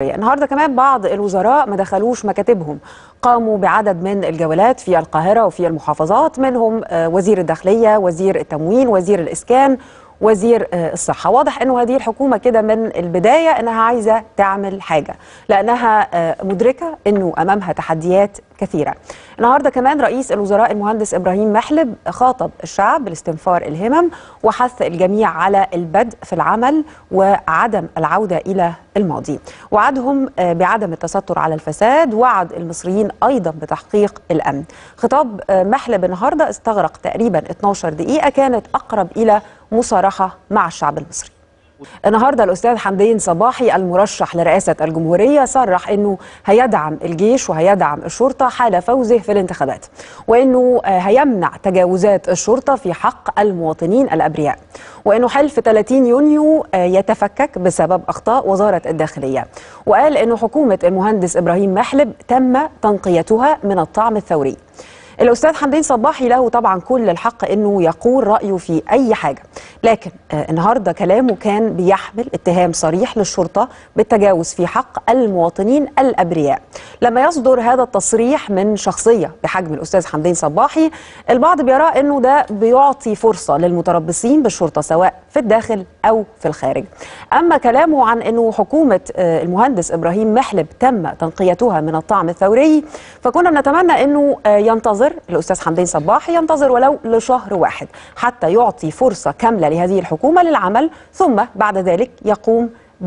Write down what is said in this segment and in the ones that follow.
النهارده كمان بعض الوزراء ما دخلوش مكاتبهم قاموا بعدد من الجولات في القاهرة وفي المحافظات منهم وزير الداخلية وزير التموين وزير الإسكان وزير الصحة واضح أنه هذه الحكومة كده من البداية أنها عايزة تعمل حاجة لأنها مدركة أنه أمامها تحديات كثيرة النهاردة كمان رئيس الوزراء المهندس إبراهيم محلب خاطب الشعب بالاستنفار الهمم وحث الجميع على البدء في العمل وعدم العودة إلى الماضي وعدهم بعدم التستر على الفساد وعد المصريين أيضا بتحقيق الأمن خطاب محلب النهاردة استغرق تقريبا 12 دقيقة كانت أقرب إلى مصارحة مع الشعب المصري النهارده الاستاذ حمدين صباحي المرشح لرئاسه الجمهوريه صرح انه هيدعم الجيش وهيدعم الشرطه حال فوزه في الانتخابات وانه هيمنع تجاوزات الشرطه في حق المواطنين الابرياء وانه حلف 30 يونيو يتفكك بسبب اخطاء وزاره الداخليه وقال انه حكومه المهندس ابراهيم محلب تم تنقيتها من الطعم الثوري الاستاذ حمدين صباحي له طبعا كل الحق انه يقول رايه في اي حاجه لكن آه النهارده كلامه كان بيحمل اتهام صريح للشرطه بالتجاوز في حق المواطنين الابرياء لما يصدر هذا التصريح من شخصيه بحجم الاستاذ حمدين صباحي البعض بيرى انه ده بيعطي فرصه للمتربصين بالشرطه سواء في الداخل او في الخارج اما كلامه عن انه حكومه آه المهندس ابراهيم محلب تم تنقيتها من الطعم الثوري فكنا بنتمنى انه آه ينتظر الاستاذ حمدين صباحي ينتظر ولو لشهر واحد حتى يعطي فرصه كامله لهذه الحكومه للعمل ثم بعد ذلك يقوم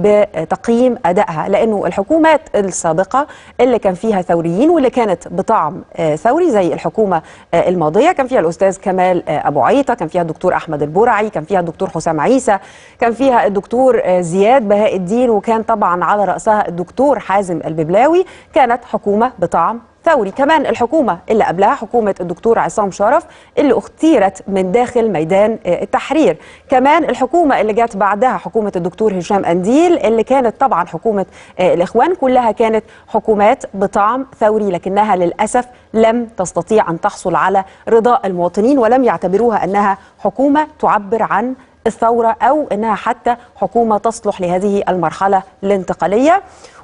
بتقييم ادائها لانه الحكومات السابقه اللي كان فيها ثوريين واللي كانت بطعم ثوري زي الحكومه الماضيه كان فيها الاستاذ كمال ابو عيطه كان فيها الدكتور احمد البرعي كان فيها الدكتور حسام عيسى كان فيها الدكتور زياد بهاء الدين وكان طبعا على راسها الدكتور حازم الببلاوي كانت حكومه بطعم ثوري كمان الحكومة اللي قبلها حكومة الدكتور عصام شرف اللي اختيرت من داخل ميدان التحرير كمان الحكومة اللي جت بعدها حكومة الدكتور هشام أنديل اللي كانت طبعا حكومة الإخوان كلها كانت حكومات بطعم ثوري لكنها للأسف لم تستطيع أن تحصل على رضاء المواطنين ولم يعتبروها أنها حكومة تعبر عن الثورة أو أنها حتى حكومة تصلح لهذه المرحلة الانتقالية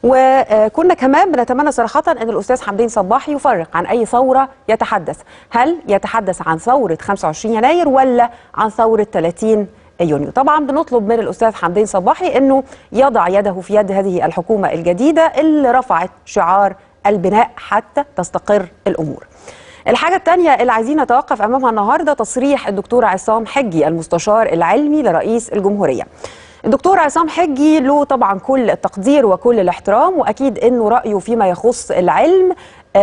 وكنا كمان بنتمنى صراحة أن الأستاذ حمدين صباحي يفرق عن أي ثورة يتحدث هل يتحدث عن ثورة 25 يناير ولا عن ثورة 30 يونيو طبعا بنطلب من الأستاذ حمدين صباحي أنه يضع يده في يد هذه الحكومة الجديدة اللي رفعت شعار البناء حتى تستقر الأمور الحاجة الثانية اللي عايزين نتوقف أمامها النهاردة تصريح الدكتور عصام حجي المستشار العلمي لرئيس الجمهورية الدكتور عصام حجي له طبعا كل التقدير وكل الاحترام وأكيد أنه رأيه فيما يخص العلم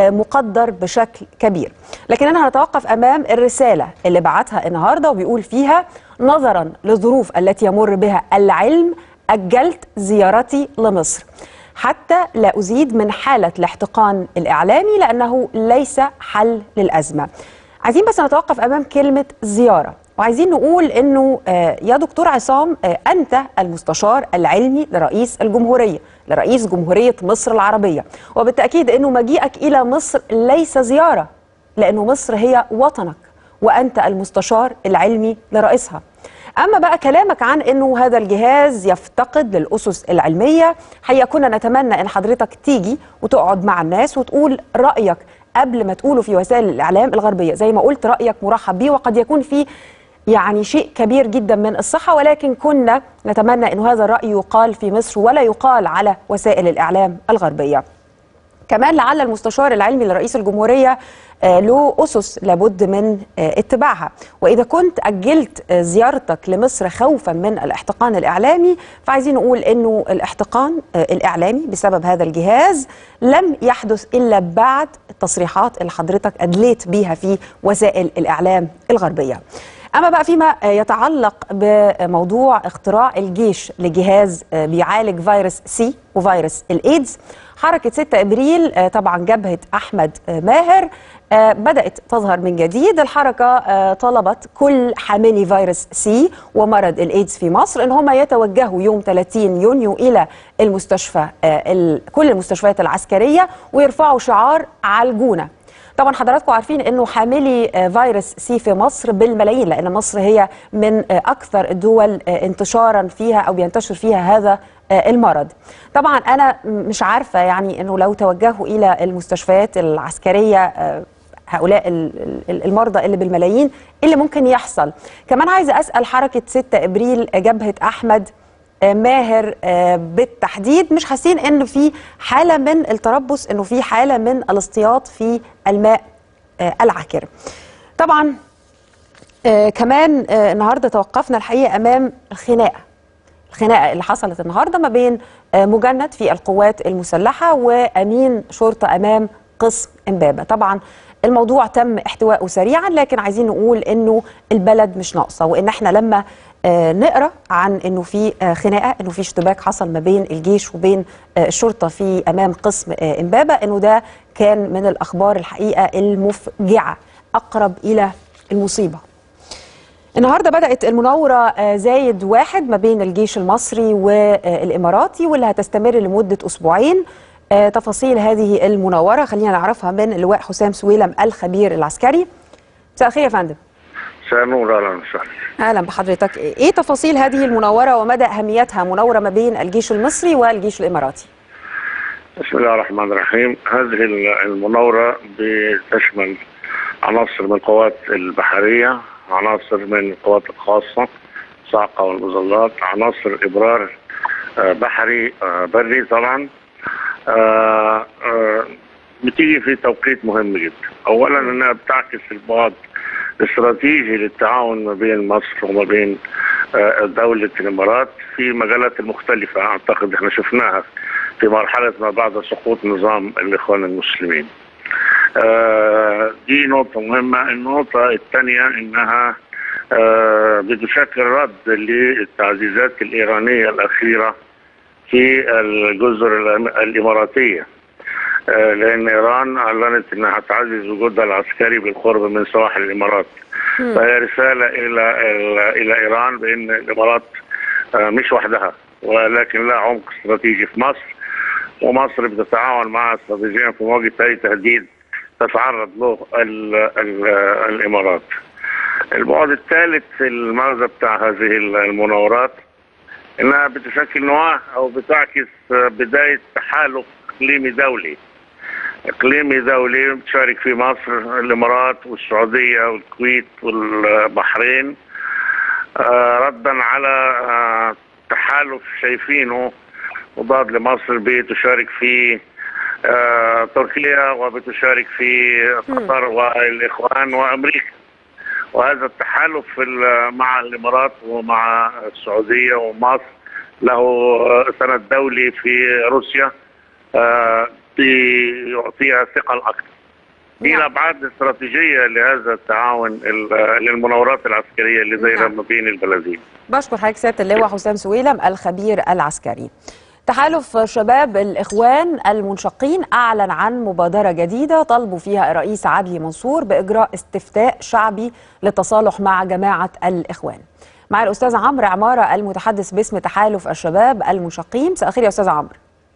مقدر بشكل كبير لكننا هنتوقف أمام الرسالة اللي بعتها النهاردة وبيقول فيها نظرا للظروف التي يمر بها العلم أجلت زيارتي لمصر حتى لا أزيد من حالة الاحتقان الإعلامي لأنه ليس حل للأزمة عايزين بس نتوقف أمام كلمة زيارة وعايزين نقول أنه يا دكتور عصام أنت المستشار العلمي لرئيس الجمهورية لرئيس جمهورية مصر العربية وبالتأكيد أنه مجيئك إلى مصر ليس زيارة لأنه مصر هي وطنك وأنت المستشار العلمي لرئيسها اما بقى كلامك عن انه هذا الجهاز يفتقد للاسس العلميه حقيقه كنا نتمنى ان حضرتك تيجي وتقعد مع الناس وتقول رايك قبل ما تقوله في وسائل الاعلام الغربيه زي ما قلت رايك مرحب بيه وقد يكون فيه يعني شيء كبير جدا من الصحة ولكن كنا نتمنى أن هذا الرأي يقال في مصر ولا يقال على وسائل الإعلام الغربية كمان لعل المستشار العلمي لرئيس الجمهورية له أسس لابد من اتباعها وإذا كنت أجلت زيارتك لمصر خوفا من الاحتقان الإعلامي فعايزين نقول أنه الاحتقان الإعلامي بسبب هذا الجهاز لم يحدث إلا بعد التصريحات اللي حضرتك أدليت بيها في وسائل الإعلام الغربية أما بقى فيما يتعلق بموضوع اختراع الجيش لجهاز بيعالج فيروس سي وفيروس الإيدز حركة 6 إبريل طبعا جبهة أحمد ماهر بدأت تظهر من جديد الحركة طلبت كل حاملي فيروس سي ومرض الإيدز في مصر إن هم يتوجهوا يوم 30 يونيو إلى المستشفى كل المستشفيات العسكرية ويرفعوا شعار عالجونا طبعا حضراتكم عارفين انه حاملي فيروس سي في مصر بالملايين لان مصر هي من اكثر الدول انتشارا فيها او بينتشر فيها هذا آه، المرض طبعا انا مش عارفه يعني انه لو توجهوا الى المستشفيات العسكريه آه، هؤلاء ال- ال- المرضى اللي بالملايين إيه اللي ممكن يحصل كمان عايزه اسال حركه 6 ابريل جبهه احمد آه، ماهر آه، بالتحديد مش حاسين ان في حاله من التربص انه في حاله من الاصطياد في الماء آه، العكر طبعا آه كمان آه النهارده توقفنا الحقيقه امام الخناقه الخناقه اللي حصلت النهارده ما بين آه مجند في القوات المسلحه وامين شرطه امام قسم امبابه طبعا الموضوع تم احتوائه سريعا لكن عايزين نقول انه البلد مش ناقصه وان احنا لما آه نقرا عن انه في آه خناقه انه في اشتباك حصل ما بين الجيش وبين آه الشرطه في امام قسم آه امبابه انه ده كان من الاخبار الحقيقه المفجعه اقرب الى المصيبه النهارده بدأت المناورة آه، زايد واحد ما بين الجيش المصري والإماراتي واللي هتستمر لمدة أسبوعين آه، تفاصيل هذه المناورة خلينا نعرفها من اللواء حسام سويلم الخبير العسكري مساء الخير يا فندم مساء النور اهلا وسهلا أهلا بحضرتك إيه تفاصيل هذه المناورة ومدى أهميتها مناورة ما بين الجيش المصري والجيش الإماراتي بسم الله الرحمن الرحيم هذه المناورة بتشمل عناصر من القوات البحرية عناصر من القوات الخاصة صاعقة والمظلات عناصر إبرار آه، بحري آه، بري طبعا آه، آه، بتيجي في توقيت مهم جدا أولا أنها بتعكس البعد الاستراتيجي للتعاون ما بين مصر وما بين آه، دولة الإمارات في مجالات المختلفة أعتقد احنا شفناها في مرحلة ما بعد سقوط نظام الإخوان المسلمين آه، دي نقطة مهمة النقطة الثانية إنها آه، بتشكل رد للتعزيزات الإيرانية الأخيرة في الجزر الأم- الإماراتية آه، لأن إيران أعلنت أنها تعزز وجودها العسكري بالقرب من سواحل الإمارات فهي رسالة إلى إلى إيران بأن الإمارات آه، مش وحدها ولكن لها عمق استراتيجي في مصر ومصر بتتعاون معها استراتيجيا في مواجهة أي تهديد تتعرض له ال ال الإمارات البعد الثالث في المغزى بتاع هذه المناورات انها بتشكل نواه او بتعكس بدايه تحالف اقليمي دولي اقليمي دولي بتشارك فيه مصر الامارات والسعوديه والكويت والبحرين آه، ردا على آه، تحالف شايفينه مضاد لمصر بتشارك فيه آه، تركيا وبتشارك فيه قطر والاخوان وامريكا وهذا التحالف في ال- مع الامارات ومع السعوديه ومصر له آه، سند دولي في روسيا آه، بيعطيها ثقل اكثر. دي نعم. الابعاد الاستراتيجيه لهذا التعاون ال- للمناورات العسكريه اللي دايره نعم. ما بين البلدين. بشكر حضرتك سياده اللواء حسام سويلم الخبير العسكري. تحالف شباب الاخوان المنشقين اعلن عن مبادره جديده طلبوا فيها الرئيس عدلي منصور باجراء استفتاء شعبي للتصالح مع جماعه الاخوان. مع الاستاذ عمرو عماره المتحدث باسم تحالف الشباب المنشقين، مساء الخير يا استاذ عمرو.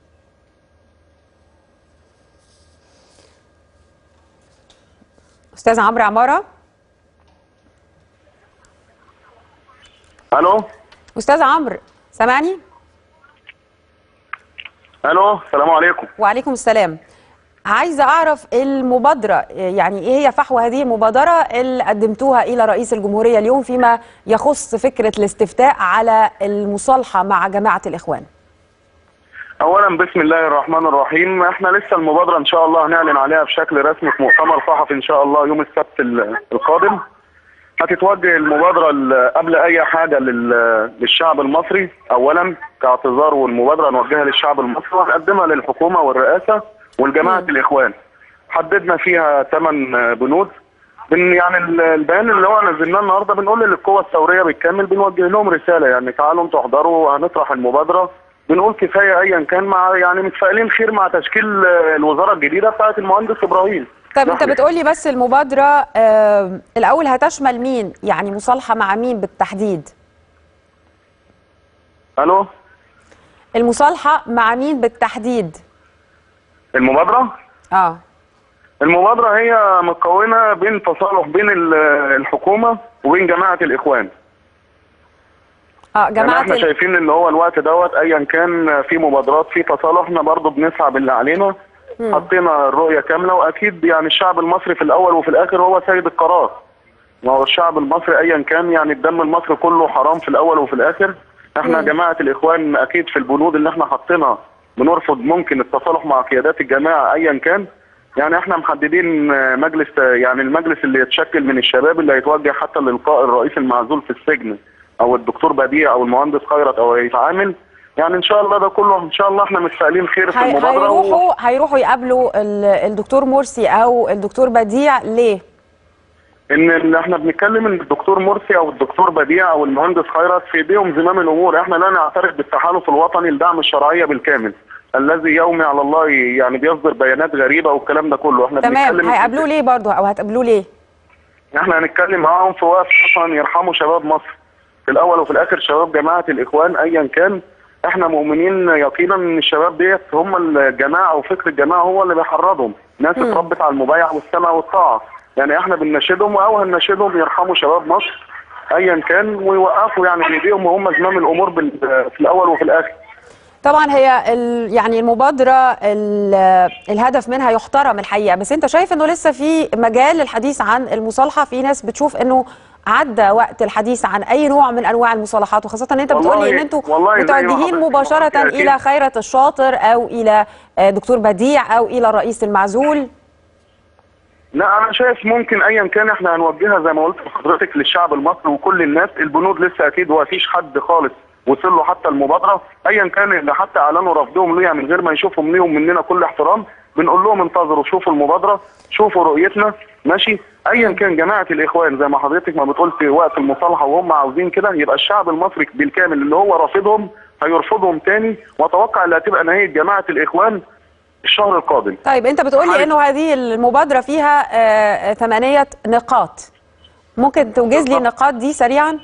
استاذ عمرو عماره الو استاذ عمرو سامعني؟ الو السلام عليكم وعليكم السلام عايزة أعرف المبادرة يعني إيه هي فحوى هذه المبادرة اللي قدمتوها إلى رئيس الجمهورية اليوم فيما يخص فكرة الاستفتاء على المصالحة مع جماعة الإخوان اولا بسم الله الرحمن الرحيم احنا لسه المبادره ان شاء الله هنعلن عليها بشكل رسمي في مؤتمر صحفي ان شاء الله يوم السبت ال- القادم هتتوجه المبادره ال- قبل اي حاجه لل- للشعب المصري اولا كاعتذار والمبادره نوجهها للشعب المصري وهنقدمها للحكومه والرئاسه والجماعه الاخوان حددنا فيها ثمان بنود بن يعني ال- البيان اللي هو نزلناه النهارده بنقول للقوى الثوريه بالكامل بنوجه لهم رساله يعني تعالوا انتوا احضروا هنطرح المبادره بنقول كفايه ايا كان مع يعني متفائلين خير مع تشكيل آه، الوزاره الجديده بتاعت المهندس ابراهيم طب أنت نحن- بتقولي بس المبادرة آه الأول هتشمل مين يعني مصالحة مع مين بالتحديد الو المصالحة مع مين بالتحديد المبادره آه المبادره هي مكونه بين تصالح بين ال- الحكومه وبين جماعه الاخوان اه يعني جماعه احنا ال- شايفين ان هو الوقت دوت ايا كان في مبادرات في تصالح احنا برضه بنسعى باللي علينا حطينا الرؤيه كامله واكيد يعني الشعب المصري في الاول وفي الاخر هو سيد القرار ما هو الشعب المصري ايا كان يعني الدم المصري كله حرام في الاول وفي الاخر احنا مم. جماعه الاخوان اكيد في البنود اللي احنا حاطينها بنرفض ممكن التصالح مع قيادات الجماعه ايا كان يعني احنا محددين آه، مجلس يعني المجلس اللي يتشكل من الشباب اللي هيتوجه حتى للقاء الرئيس المعزول في السجن او الدكتور بديع او المهندس خيرت او هيتعامل يعني ان شاء الله ده كله ان شاء الله احنا متفائلين خير في هي- المبادره و... هيروحوا هيروحوا يقابلوا ال- الدكتور مرسي او الدكتور بديع ليه؟ ان إن احنا بنتكلم ان الدكتور مرسي او الدكتور بديع او المهندس خيرت في ايديهم زمام الامور احنا لا نعترف بالتحالف الوطني لدعم الشرعيه بالكامل الذي يومي على الله يعني بيصدر بيانات غريبه والكلام ده كله احنا تمام بنتكلم هيقابلوه ليه برضه او هتقابلوه ليه؟ احنا هنتكلم معاهم في وقت عشان يرحموا شباب مصر في الاول وفي الاخر شباب جماعه الاخوان ايا كان احنا مؤمنين يقينا ان الشباب ديت هم الجماعه وفكر الجماعه هو اللي بيحرضهم ناس مم. اتربت على المبايعه والسمع والطاعه يعني احنا بنناشدهم او هنناشدهم يرحموا شباب مصر ايا كان ويوقفوا يعني بايديهم وهم زمام الامور بال- في الاول وفي الاخر طبعا هي ال- يعني المبادره ال- الهدف منها يحترم الحقيقه بس انت شايف انه لسه في مجال للحديث عن المصالحه في ناس بتشوف انه عدى وقت الحديث عن اي نوع من انواع المصالحات وخاصه ان انت بتقول لي ان والله- انتوا والله زي ما متوجهين حضرتك مباشره قلت أكيد. الى خيرت الشاطر او الى آه، دكتور بديع او الى الرئيس المعزول لا انا شايف ممكن ايا كان احنا هنوجهها زي ما قلت لحضرتك للشعب المصري وكل الناس البنود لسه اكيد وما فيش حد خالص وصل له حتى المبادره ايا كان اللي حتى اعلنوا رفضهم ليها من غير ما يشوفهم ليهم مننا كل احترام بنقول لهم انتظروا شوفوا المبادره شوفوا رؤيتنا ماشي ايا كان جماعه الاخوان زي ما حضرتك ما بتقول في وقت المصالحه وهم عاوزين كده يبقى الشعب المصري بالكامل اللي هو رافضهم هيرفضهم تاني واتوقع اللي هتبقى نهايه جماعه الاخوان الشهر القادم طيب انت بتقول لي حضرتك- انه هذه المبادره فيها آه، آه، ثمانيه نقاط ممكن توجز لي بالضبط. النقاط دي سريعا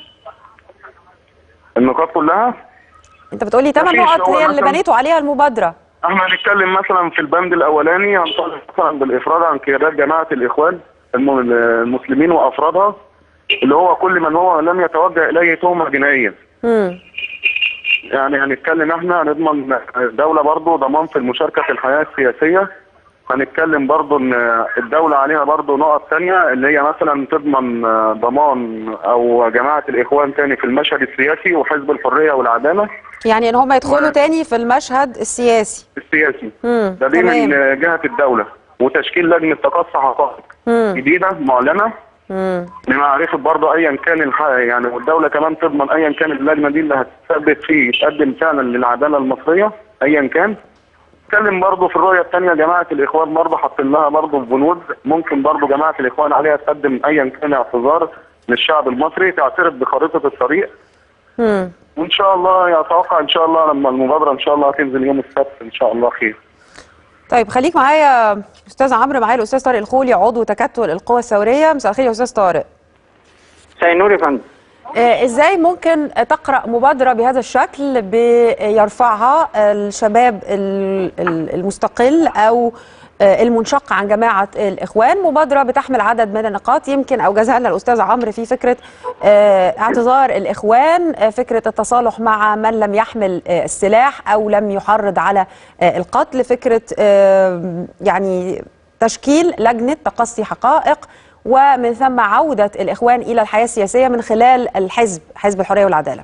النقاط كلها انت بتقول لي ثمان مفيش، نقط هو هي اللي مثلاً- بنيتوا عليها المبادره احنا هنتكلم مثلا في البند الاولاني هنطالب مثلا بالافراد عن قيادات جماعه الاخوان الم- المسلمين وافرادها اللي هو كل من هو لم يتوجه اليه تهمه جنائيه امم يعني هنتكلم احنا هنضمن الدوله برضو ضمان في المشاركه في الحياه السياسيه هنتكلم برضو ان الدوله عليها برضو نقط تانية اللي هي مثلا تضمن ضمان او جماعه الاخوان تاني في المشهد السياسي وحزب الحريه والعداله يعني ان هم يدخلوا و- تاني في المشهد السياسي السياسي امم ده دي تمام من جهه الدوله وتشكيل لجنه تقصي حقائق امم جديده معلنه امم لمعرفه برضه ايا كان الح... يعني والدوله كمان تضمن ايا كان اللجنه دي اللي هتثبت فيه يتقدم فعلا للعداله المصريه ايا كان اتكلم برضه في الرؤيه الثانيه جماعه الاخوان برضه حاطين لها برضه بنود ممكن برضه جماعه الاخوان عليها تقدم ايا كان اعتذار للشعب المصري تعترف بخريطه الطريق امم وان شاء الله يتوقع ان شاء الله لما المبادره ان شاء الله هتنزل يوم السبت ان شاء الله خير طيب خليك معايا استاذ عمرو معايا الاستاذ طارق الخولي عضو تكتل القوى الثوريه مساء الخير يا استاذ طارق مساء النور يا فندم آه، ازاي ممكن تقرا مبادره بهذا الشكل بيرفعها الشباب ال- ال- المستقل او آه، المنشق عن جماعه الاخوان مبادره بتحمل عدد من النقاط يمكن اوجزها لنا الاستاذ عمرو في فكره آه، اعتذار الاخوان آه، فكره التصالح مع من لم يحمل آه، السلاح او لم يحرض على آه، القتل فكره آه، يعني تشكيل لجنه تقصي حقائق ومن ثم عودة الإخوان إلى الحياة السياسية من خلال الحزب حزب الحرية والعدالة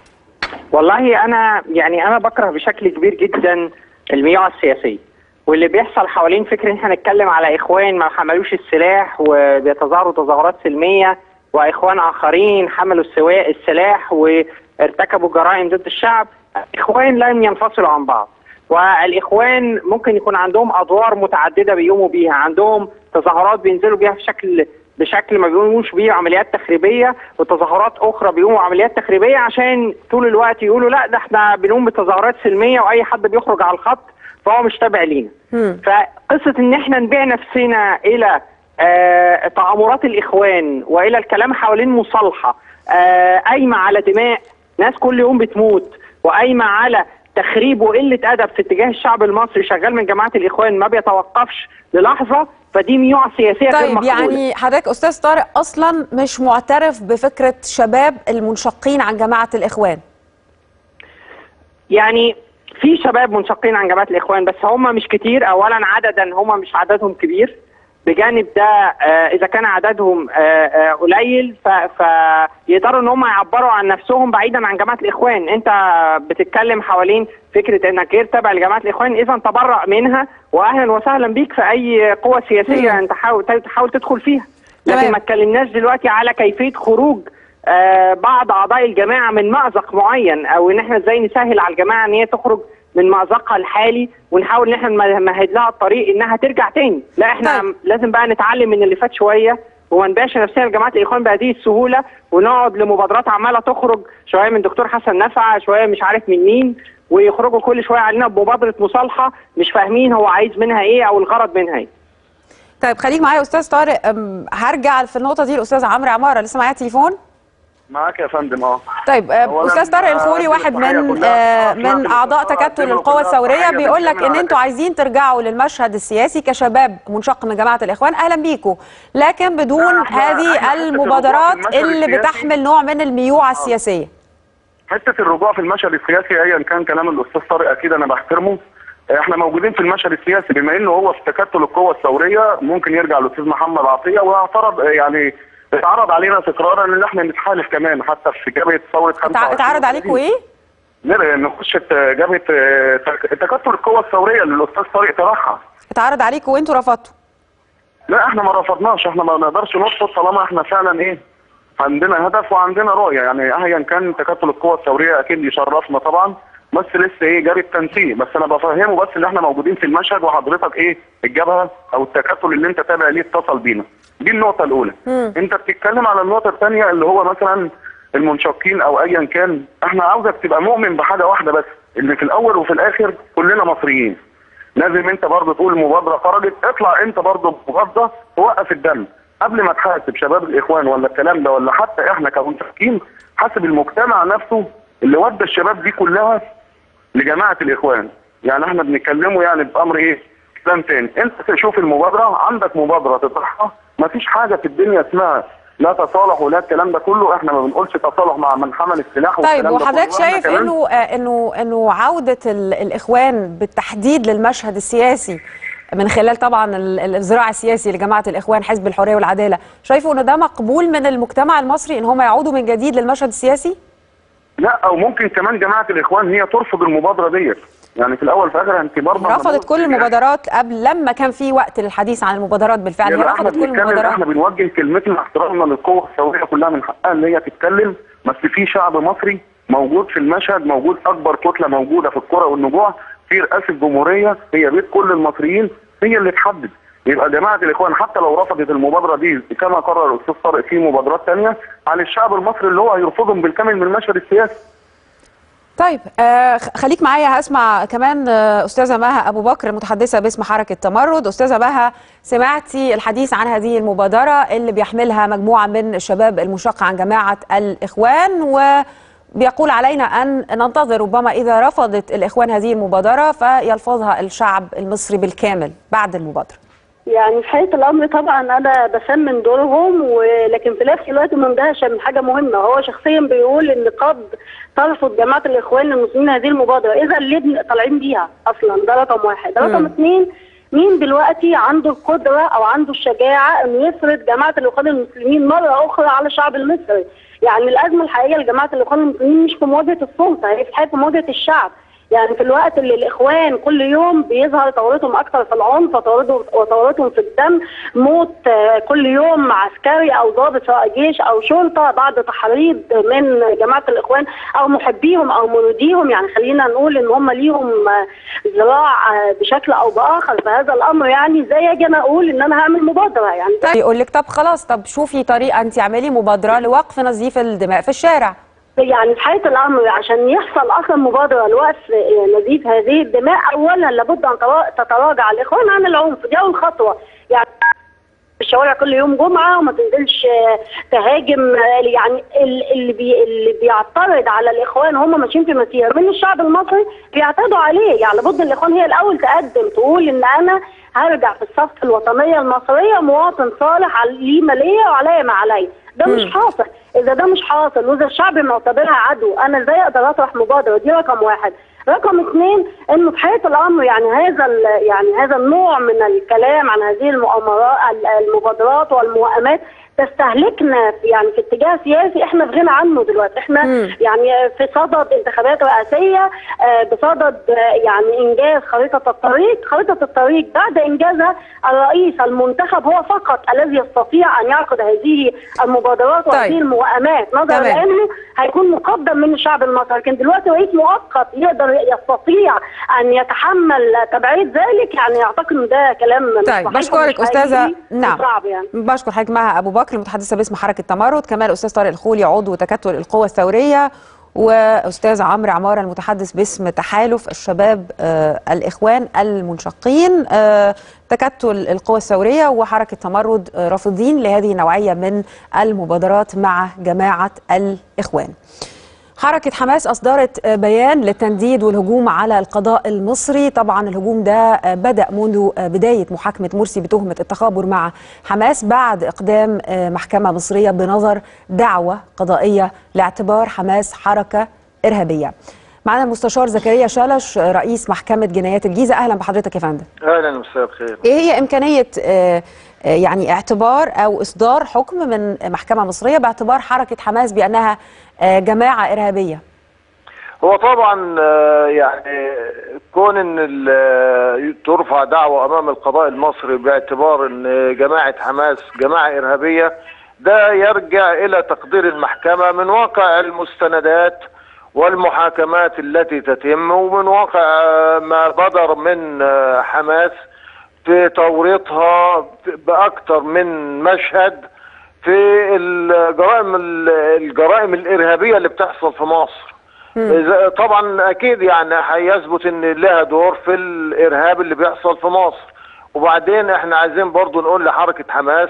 والله انا يعني انا بكره بشكل كبير جدا المياه السياسيه واللي بيحصل حوالين فكره ان احنا نتكلم على اخوان ما حملوش السلاح وبيتظاهروا تظاهرات سلميه واخوان اخرين حملوا السوا- السلاح وارتكبوا جرائم ضد الشعب اخوان لم ينفصلوا عن بعض والاخوان ممكن يكون عندهم ادوار متعدده بيقوموا بيها عندهم تظاهرات بينزلوا بيها في شكل بشكل ما بيقوموش بيه عمليات تخريبيه وتظاهرات اخرى بيقوموا عمليات تخريبيه عشان طول الوقت يقولوا لا ده احنا بنقوم بتظاهرات سلميه واي حد بيخرج على الخط فهو مش تابع لينا. مم. فقصه ان احنا نبيع نفسنا الى آه تآمرات الاخوان والى الكلام حوالين مصالحه آه قايمه على دماء ناس كل يوم بتموت وقايمه على تخريب وقله ادب في اتجاه الشعب المصري شغال من جماعه الاخوان ما بيتوقفش للحظه فدي ميوعه سياسيه غير طيب مقبوله يعني حضرتك أستاذ طارق أصلا مش معترف بفكرة شباب المنشقين عن جماعة الإخوان يعني في شباب منشقين عن جماعه الاخوان بس هم مش كتير اولا عددا هم مش عددهم كبير بجانب ده آه، اذا كان عددهم آه، آه، قليل ف- فيقدروا ان هم يعبروا عن نفسهم بعيدا عن جماعه الاخوان انت بتتكلم حوالين فكره انك غير تابع لجماعه الاخوان اذا تبرأ منها واهلا وسهلا بيك في اي قوه سياسيه انت حاول تحاول تدخل فيها لكن تمام. ما اتكلمناش دلوقتي على كيفيه خروج آه، بعض اعضاء الجماعه من مأزق معين او ان احنا ازاي نسهل على الجماعه ان هي تخرج من مأزقها الحالي ونحاول ان احنا نمهد لها الطريق انها ترجع تاني لا احنا طيب. لازم بقى نتعلم من اللي فات شويه وما نبقاش نفسنا لجماعه الاخوان بهذه السهوله ونقعد لمبادرات عماله تخرج شويه من دكتور حسن نفع شويه مش عارف من مين ويخرجوا كل شويه علينا بمبادره مصالحه مش فاهمين هو عايز منها ايه او الغرض منها ايه طيب خليك معايا يا استاذ طارق أم، هرجع في النقطه دي الاستاذ عمرو عماره لسه معايا تليفون معاك يا فندم اه طيب آه، أولاً، استاذ طارق آه، الخولي واحد التحية من كلها. آه، آه، من سمعت اعضاء الاستاذ تكتل عبد القوى الله الثوريه تحية بيقول لك بالكامل ان على انتوا كده. عايزين ترجعوا للمشهد السياسي كشباب منشق من جماعه الاخوان اهلا بيكم لكن بدون لا، إحنا- إحنا هذه حتة الرجوع المبادرات في المشهد اللي السياسي- بتحمل نوع من الميوعه السياسيه حته الرجوع في المشهد السياسي ايا كان كلام الاستاذ طارق اكيد انا بحترمه احنا موجودين في المشهد السياسي بما انه هو في تكتل القوى الثوريه ممكن يرجع الاستاذ محمد عطيه واعترض يعني اتعرض علينا تكرارا ان احنا نتحالف كمان حتى في جبهه ثوره 25 اتعرض عليكم ايه؟ نر- نخش في جبهه اه، تك- تكتل القوى الثوريه اللي الاستاذ طارق طرحها اتعرض عليكم وانتوا رفضتوا لا احنا ما رفضناش احنا ما نقدرش نرفض طالما احنا فعلا ايه عندنا هدف وعندنا رؤيه يعني ايا كان تكتل القوى الثوريه اكيد يشرفنا طبعا بس لسه ايه جاري التنسيق بس انا بفهمه بس ان احنا موجودين في المشهد وحضرتك ايه الجبهه او التكتل اللي انت تابع ليه اتصل بينا دي النقطه الاولى انت بتتكلم على النقطه الثانيه اللي هو مثلا المنشقين او ايا كان احنا عاوزك تبقى مؤمن بحاجه واحده بس ان في الاول وفي الاخر كلنا مصريين لازم انت برضه تقول مبادره خرجت اطلع انت برضه بمبادره توقف الدم قبل ما تحاسب شباب الاخوان ولا الكلام ده ولا حتى احنا كمنتخبين حاسب المجتمع نفسه اللي ودى الشباب دي كلها لجماعه الاخوان يعني احنا بنتكلموا يعني بامر ايه كلام تاني انت تشوف المبادره عندك مبادره تطرحها مفيش حاجه في الدنيا اسمها لا تصالح ولا الكلام ده كله احنا ما بنقولش تصالح مع من حمل السلاح طيب والكلام ده وحضرتك كله. احنا شايف كمان- انه آه، انه انه عوده ال- الاخوان بالتحديد للمشهد السياسي من خلال طبعا ال- ال- الذراع السياسي لجماعه الاخوان حزب الحريه والعداله شايفوا ان ده مقبول من المجتمع المصري ان هم يعودوا من جديد للمشهد السياسي لا او ممكن كمان جماعه الاخوان هي ترفض المبادره ديت يعني في الاول في الاخر انت برضه رفضت كل المبادرات قبل لما كان في وقت للحديث عن المبادرات بالفعل هي يعني احنا رفضت كل بنتكلم المبادرات احنا بنوجه كلمتنا احترامنا للقوه الثوريه كلها من حقها ان هي تتكلم بس في شعب مصري موجود في المشهد موجود اكبر كتله موجوده في الكره والنجوع في رئاسه الجمهوريه هي بيت كل المصريين هي اللي تحدد يبقى جماعه الاخوان حتى لو رفضت المبادره دي كما قرر الاستاذ طارق في مبادرات ثانيه عن الشعب المصري اللي هو هيرفضهم بالكامل من المشهد السياسي طيب آه خ- خليك معايا هسمع كمان آه استاذه مها ابو بكر المتحدثه باسم حركه تمرد استاذه مها سمعتي الحديث عن هذه المبادره اللي بيحملها مجموعه من الشباب المنشق عن جماعه الاخوان وبيقول علينا ان ننتظر ربما اذا رفضت الاخوان هذه المبادره فيلفظها الشعب المصري بالكامل بعد المبادره يعني في حقيقة الأمر طبعا أنا بسمن دورهم ولكن في نفس الوقت مندهشة من حاجة مهمة هو شخصيا بيقول إن قد ترفض جماعة الإخوان المسلمين هذه المبادرة إذا ليه بن- طالعين بيها أصلا ده رقم واحد رقم اثنين مين دلوقتي عنده القدرة أو عنده الشجاعة إنه يفرض جماعة الإخوان المسلمين مرة أخرى على الشعب المصري يعني الأزمة الحقيقية لجماعة الإخوان المسلمين مش في مواجهة السلطة هي في حاجة في مواجهة الشعب يعني في الوقت اللي الاخوان كل يوم بيظهر ثورتهم اكثر في العنف وثورتهم وثورتهم في الدم موت آه، كل يوم عسكري او ضابط سواء جيش او شرطه بعد تحريض من جماعه الاخوان او محبيهم او مريديهم يعني خلينا نقول ان هم ليهم آه، ذراع آه، بشكل او باخر في هذا الامر يعني زي اجي انا اقول ان انا هعمل مبادره يعني ده يقول لك طب خلاص طب شوفي طريقه انت اعملي مبادره لوقف نزيف الدماء في الشارع يعني في حقيقه الامر عشان يحصل اصلا مبادره لوقف آه، نزيف هذه الدماء اولا لابد ان ترا- تتراجع الاخوان عن العنف دي اول خطوه يعني في الشوارع كل يوم جمعه وما تنزلش آه، تهاجم آه، يعني ال- اللي بي اللي بيعترض على الاخوان هم ماشيين في مسيره من الشعب المصري بيعترضوا عليه يعني لابد ان الاخوان هي الاول تقدم تقول ان انا هرجع في الصف الوطنيه المصريه مواطن صالح على- ليه ما ليا وعليا ما عليا ده مش حاصل اذا ده مش حاصل واذا الشعب معتبرها عدو انا ازاي اقدر اطرح مبادره دي رقم واحد رقم اثنين انه في حقيقه الامر يعني هذا ال- يعني هذا النوع من الكلام عن هذه المؤامرات ال- المبادرات والموائمات تستهلكنا في يعني في اتجاه سياسي احنا في غنى عنه دلوقتي احنا مم. يعني في صدد انتخابات رئاسيه آه، بصدد آه، يعني انجاز خريطه الطريق خريطه الطريق بعد انجازها الرئيس المنتخب هو فقط الذي يستطيع ان يعقد هذه المبادرات طيب. وهذه الموائمات نظرا تمام. لانه هيكون مقدم من الشعب المصري لكن دلوقتي رئيس مؤقت يقدر يستطيع ان يتحمل تبعيه ذلك يعني اعتقد ان ده كلام مش طيب صحيح بشكرك ومش استاذه حقيقي نعم وصعب يعني بشكر حضرتك مها ابو بكر المتحدثه باسم حركه تمرد كمان الاستاذ طارق الخولي عضو تكتل القوى الثوريه واستاذ عمرو عماره المتحدث باسم تحالف الشباب آه الاخوان المنشقين آه تكتل القوى الثوريه وحركه تمرد آه رافضين لهذه النوعيه من المبادرات مع جماعه الاخوان حركة حماس أصدرت بيان للتنديد والهجوم على القضاء المصري طبعا الهجوم ده بدأ منذ بداية محاكمة مرسي بتهمة التخابر مع حماس بعد إقدام محكمة مصرية بنظر دعوة قضائية لاعتبار حماس حركة إرهابية معنا المستشار زكريا شلش رئيس محكمة جنايات الجيزة أهلا بحضرتك يا فندم اهلا مساء الخير إيه هي إمكانية آه، آه، يعني اعتبار أو إصدار حكم من محكمة مصرية باعتبار حركة حماس بأنها آه، جماعة إرهابية هو طبعا آه، يعني كون ان ال- ترفع دعوة امام القضاء المصري باعتبار ان جماعة حماس جماعة ارهابية ده يرجع الى تقدير المحكمة من واقع المستندات والمحاكمات التي تتم ومن واقع آه، ما بدر من آه، حماس في توريطها باكثر من مشهد في الجرائم الجرائم الارهابيه اللي بتحصل في مصر إذا- طبعا اكيد يعني هيثبت ان لها دور في الارهاب اللي بيحصل في مصر وبعدين احنا عايزين برضو نقول لحركه حماس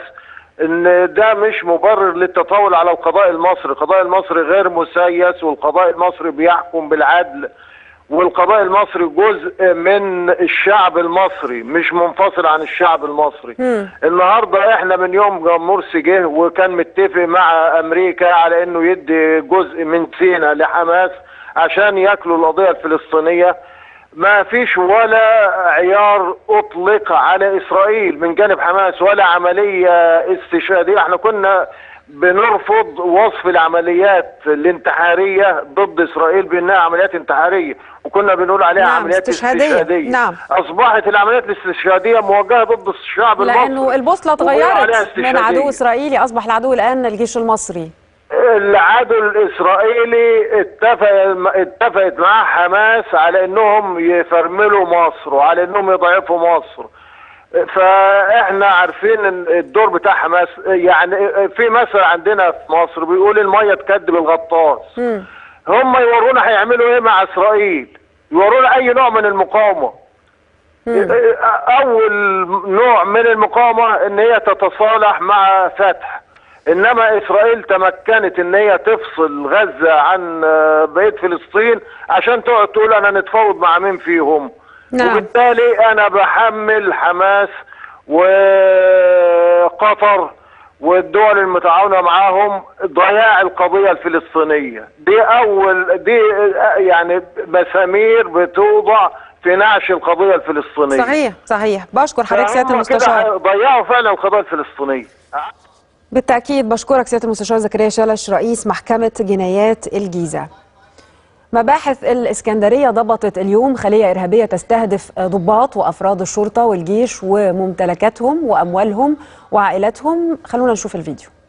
ان ده مش مبرر للتطاول على القضاء المصري القضاء المصري غير مسيس والقضاء المصري بيحكم بالعدل والقضاء المصري جزء من الشعب المصري مش منفصل عن الشعب المصري النهارده احنا من يوم مرسي جه وكان متفق مع امريكا على انه يدي جزء من سينا لحماس عشان ياكلوا القضيه الفلسطينيه ما فيش ولا عيار اطلق على اسرائيل من جانب حماس ولا عمليه استشهاديه احنا كنا بنرفض وصف العمليات الانتحاريه ضد اسرائيل بانها عمليات انتحاريه وكنا بنقول عليها نعم، عمليات استشهادية. استشهاديه نعم. اصبحت العمليات الاستشهاديه موجهه ضد الشعب المصري لأنه البوصلة وبيقولوا عليها اتغيرت من استشهادية. عدو إسرائيلي أصبح العدو الآن الجيش المصري العدو الاسرائيلي اتفق اتفقت مع حماس على انهم يفرملوا مصر وعلى انهم يضعفوا مصر فاحنا عارفين ان الدور بتاع حماس يعني في مثل عندنا في مصر بيقول الميه تكدب الغطاس هم يورونا هيعملوا ايه مع اسرائيل يورونا اي نوع من المقاومه اول نوع من المقاومه ان هي تتصالح مع فتح انما اسرائيل تمكنت ان هي تفصل غزه عن آه، بقيه فلسطين عشان تقعد تقول انا نتفاوض مع مين فيهم نعم. وبالتالي انا بحمل حماس وقطر والدول المتعاونه معاهم ضياع القضيه الفلسطينيه دي اول دي آه، يعني مسامير بتوضع في نعش القضيه الفلسطينيه صحيح صحيح بشكر حضرتك سيادة فهم كده المستشار ضيعوا فعلا القضيه الفلسطينيه بالتأكيد بشكرك سيادة المستشار زكريا شلش رئيس محكمة جنايات الجيزة مباحث الإسكندرية ضبطت اليوم خلية إرهابية تستهدف ضباط وأفراد الشرطة والجيش وممتلكاتهم وأموالهم وعائلاتهم خلونا نشوف الفيديو